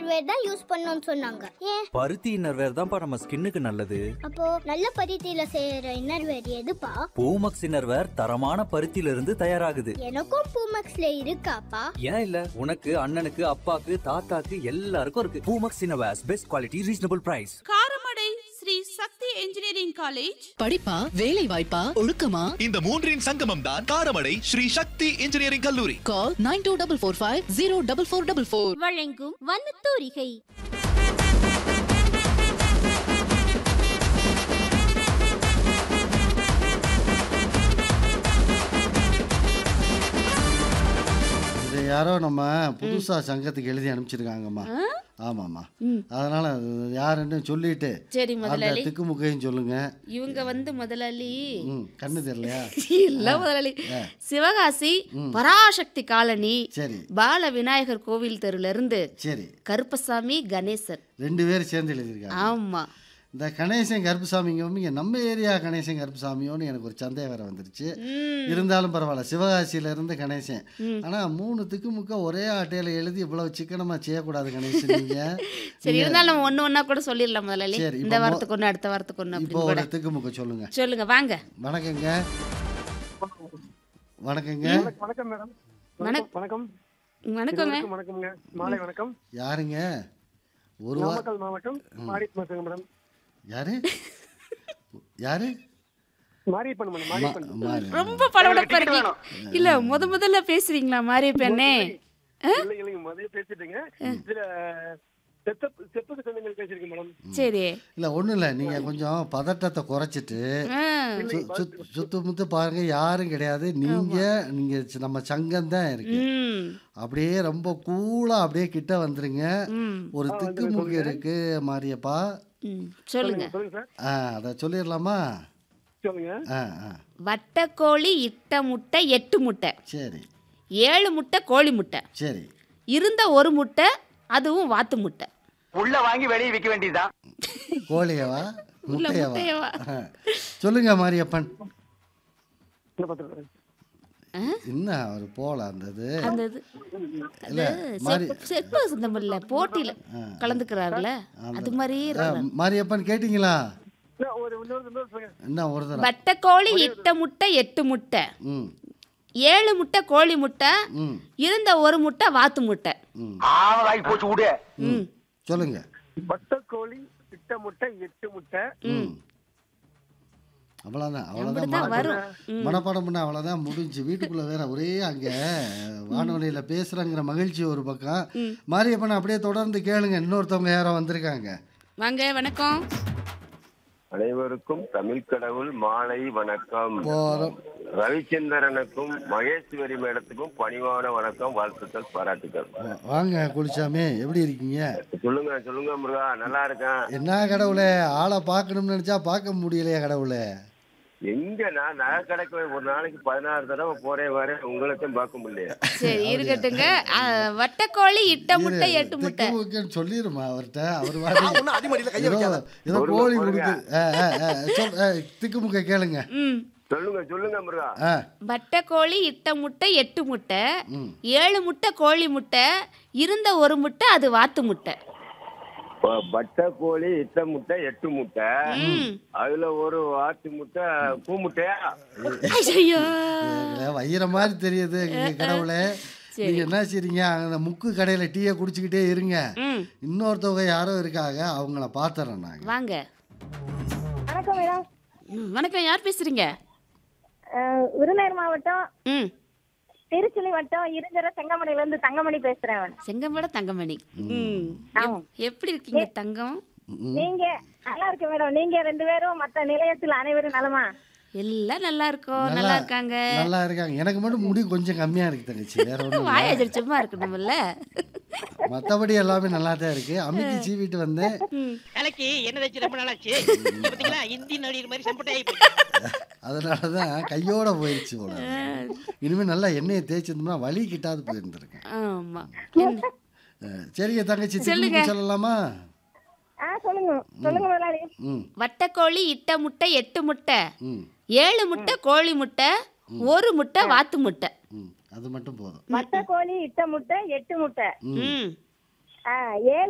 Innerwear தான் use பண்ணணும்னு சொன்னாங்க ஏன் பருத்தி இன்னர்வேர் தான்ப்பா நம்ம ஸ்கின்னுக்கு நல்லது அப்போ நல்ல பருத்தியில செய்யற இன்னர்வேர் எதுப்பா பூமக்ஸ் இன்னர்வேர் தரமான பருத்தியில இருந்து தயாராகுது எனக்கும் பூமக்ஸ்ல இருக்காப்பா ஏன் இல்ல உனக்கு அண்ணனுக்கு அப்பாக்கு தாத்தாக்கு எல்லாருக்கும் இருக்கு Poomex innerwears best quality reasonable price Karamadai Sri Sakthi engineering college படிப்பா வேலை வாய்ப்பா ஒழுக்கமா இந்த மூன்றின் சங்கமம் தான் காரமடை ஸ்ரீ சக்தி இன்ஜினியரிங் கல்லூரி call nine two double four five zero double four double four வழங்கும் வண்ணத்தூரிகை இது யாரோ நம்ம புதுசா சங்கத்துக்கு எழுதி அனுப்பிச்சிருக்காங்கம்மா ஆமாம்மா அதனால அது யாருன்னு சொல்லிட்டு சரி அந்த முதலாளி திக்குமுக்கையும் சொல்லுங்க இவங்க வந்து முதலாளி ம் கண்ணு தெரியலையா இல்ல முதலாளி சிவகாசி பராசக்தி காலனி சரி பால விநாயகர் கோவில் தெருல இருந்து சரி கருப்பசாமி கணேசன் ரெண்டு பேரும் சேர்ந்து எழுதியிருக்காங்க ஆமா இந்த கணேசன் கருப்புசாமிங்க இங்க நம்ம ஏரியா கணேசன் கருப்புசாமியோன்னு எனக்கு ஒரு சந்தேகம் வேற வந்துருச்சு இருந்தாலும் பரவாயில்ல சிவகாசியில இருந்து கணேசன் ஆனா மூணு திக்குமுக்க ஒரே ஆட்டையில எழுதி இவ்வளவு சிக்கனமா செய்யக்கூடாது கணேசன் நீங்க சரி இருந்தாலும் நம்ம ஒண்ணு ஒண்ணா கூட சொல்லிடலாம் முதலாளி சரி, இப்போ இந்த மொ- வாரத்துக்கு ஒண்ணு அடுத்த வாரத்துக்கு ஒண்ணு இப்போ அப்படின்னு ஒரு கூட திக்குமுக்க சொல்லுங்க சொல்லுங்க வாங்க வணக்கங்க வணக்கங்க வணக்கம் மேடம் வணக்- வணக்கம் வணக்கங்க இருவருக்கும் வணக்கம்ங்க மாலை வணக்கம் யாருங்க ஒரு வா நாமக்கல் மாவட்டம் மாரியப்பன் பேசுங்க மேடம் யாரு யாரு மாரியப்பன் மேடம் மாரியப்பன் மா- மாறி. ரொம்ப படபடப்பா இருக்கீங்க இல்ல முத முதல்ல பேசுறீங்களா மாரிய பெண்ணே இல்லை இல்லைங்க முதல்ல பேசிட்டீங்க இதுல செத்த செப்பது சொந்தங்கள் பேசிருக்கேன் மேடம் சரி இல்ல ஒண்ணும் இல்ல நீங்க கொஞ்சம் பதட்டத்தை குறைச்சிட்டு ஆ, சு- சுத்- சுத்து முத்து பாருங்க யாரும் கிடையாது நீங்க நீங்க சி- நம்ம சங்கம் தான் இருக்கு ம் அப்படியே ரொம்ப கூலா அப்படியே கிட்ட வந்துருங்க ம் ஒரு திக்குமுக்கு இருக்கு மாரியப்பா ம் சொல்லுங்க சொல்லுங்க சார் ஆ அதை சொல்லிடலாமா சொல்லுங்க ஆ ஆ வட்டக்கோழி இட்ட முட்டை எட்டு முட்டை சரி ஏழு முட்டை கோழி முட்டை சரி இருந்த ஒரு முட்டை அதுவும் வாத்து முட்டை உள்ள வாங்கி வெளியே விற்க வேண்டியதுதான் கோழியவா இல்ல முட்டையவா முட்டையவா ஆ. சொல்லுங்க மாரியப்பன் என்ன பார்த்துருக்கேன் என்ன அவர் போல அந்த இது அந்த இது இல்ல அது மாரி செப்பு- செப்பு சிந்தமில்ல போட்டியில கலந்துக்கிறாருல அது மாதிரி ஆ, மாரியப்பன் கேட்டிங்களா ஒரு இன்னொரு இன்னொரு சொல்லுங்க என்ன ஒரு தடவை வட்டக்கோழி இட்ட முட்டை எட்டு முட்டை ம் ஏழு முட்டை கோழி முட்டை ம் இருந்த ஒரு முட்டை வாத்து முட்டை ம் ஆவலாகி போச்சு விடு ம் சொல்லுங்க வட்டக்கோழி இட்ட முட்டை எட்டு முட்டை ம் அவ்வளோதான் அவ்வளோதான் அப்படிதான் வரும் ம். மனப்பாடம் பண்ண அவ்வளோதான் முடிஞ்சு வீட்டுக்குள்ள வேற ஒரே அங்க வானொலியில பேசுறங்கிற மகிழ்ச்சி ஒரு பக்கம் மாரியப்பன் அப்படியே தொடர்ந்து கேளுங்க இன்னொருத்தவங்க யாரோ வந்திருக்காங்க வாங்க வணக்கம் அனைவருக்கும் தமிழ் கடவுள் மாலை வணக்கம் போறோம் ரவிச்சந்திரனுக்கும் மகேஸ்வரி மேடத்துக்கும் பணிவான வணக்கம் வாழ்த்துக்கள் பாராட்டுக்கள் வாங்க குளிச்சாமி எப்படி இருக்கீங்க சொல்லுங்க சொல்லுங்க முருகா நல்லா இருக்கேன் என்ன கடவுளே ஆளை பார்க்கணும்னு நினைச்சா பார்க்க முடியலையா கடவுளே எங்க நான் நகை கடைக்கு ஒரு நாளைக்கு பதினாறு தடவை போறேன் வரேன் உங்களுக்கும் பார்க்க முடியல சரி இருக்கட்டுங்க ஆ, வட்டக்கோழி இட்ட முட்டை எட்டு முட்டை திக்குமுக்குன்னு சொல்லிருமா அவர்கிட்ட அவர் வாடி ஒன்னும் அடிமடியில கைய ஏதோ வைக்காத ஏதோ ஒரு கோழி முறை கொடுக்கு ஆ, ஆ, ஆ, சொல், ஆ, திக்குமுக்க கேளுங்க ம் சொல்லுங்க சொல்லுங்க முருகா ஆ வட்டக்கோழி இட்ட முட்டை எட்டு முட்டை ம் ஏழு முட்டை கோழி முட்டை இருந்த ஒரு முட்டை அது வாத்து முட்டை வ- வட்டை கோழி இட்ட முட்டை எட்டு முட்டை ம் அதுல ஒரு வாத்து முட்டை பூ முட்டையா ஐயோ கேக்கல, வையிற மாதிரி தெரியுது எங்க கடவுளே நீங்க என்ன செய்றீங்க அந்த முக்கு கடையில டீயை குடிச்சுக்கிட்டே இருங்க ம் இன்னொருத்தவங்க யாரோ இருக்காங்க அவங்கள பாத்துறோம் நாங்க வாங்க வணக்கம் மேடம் ம், வணக்கம் யார் பேசுறீங்க அஹ், விருதுநகர் மாவட்டம் ம் திருச்சுழி வட்டம் இருஞ்சர செங்கமணில இருந்து தங்கமணி பேசுறேன் மேடம். செங்கமேட தங்கமணி ம் ஆமா. எப்- எப்படி இருக்கீங்க தங்கம் நீங்க நல்லா இருக்கு மேடம் நீங்க ரெண்டு பேரும் மத்த நிலையத்தில் அனைவரும் நலமா எல்லாம் நல்லா இருக்கோம் நல்லா இருக்காங்க நல்லா இருக்காங்க எனக்கு மட்டும் முடி கொஞ்சம் கம்மியா இருக்கு தங்கச்சி வேற ஒண்ணும் இல்ல. வாயாஜர் சும்மா இருக்கணும்ல மத்தபடி எல்லாமே நல்லா தான் இருக்கு அம்மிக்கு சீவிட்டு வந்தேன் எனக்கு என்ன தச்சு ரொம்ப நாளாச்சு பாத்தீங்களா இந்தி நடிகர் மாதிரி செம்பட்டாயி அதனாலதான் கையோட போயிடுச்சு போல இனிமே நல்லா எண்ணெயை தேய்ச்சிருந்தோம்னா வலி கிட்டாது போயிருந்திருக்கேன் ஆமா என்ன- அஹ், சரிங்க தங்கச்சி சொல்லுங்க. திக்குமுக்கு சொல்லலாமா ஆ சொல்லுங்க சொல்லுங்க முதலாளி ம் வட்டக்கோழி இட்ட முட்டை எட்டு முட்டை ம் ஏழு முட்டை கோழி முட்டை ஒரு முட்டை வாத்து முட்டை ம் அது மட்டும் போதும் மத்த கோழி இட்ட முட்டை எட்டு முட்டை ம் ஆ, ஏழு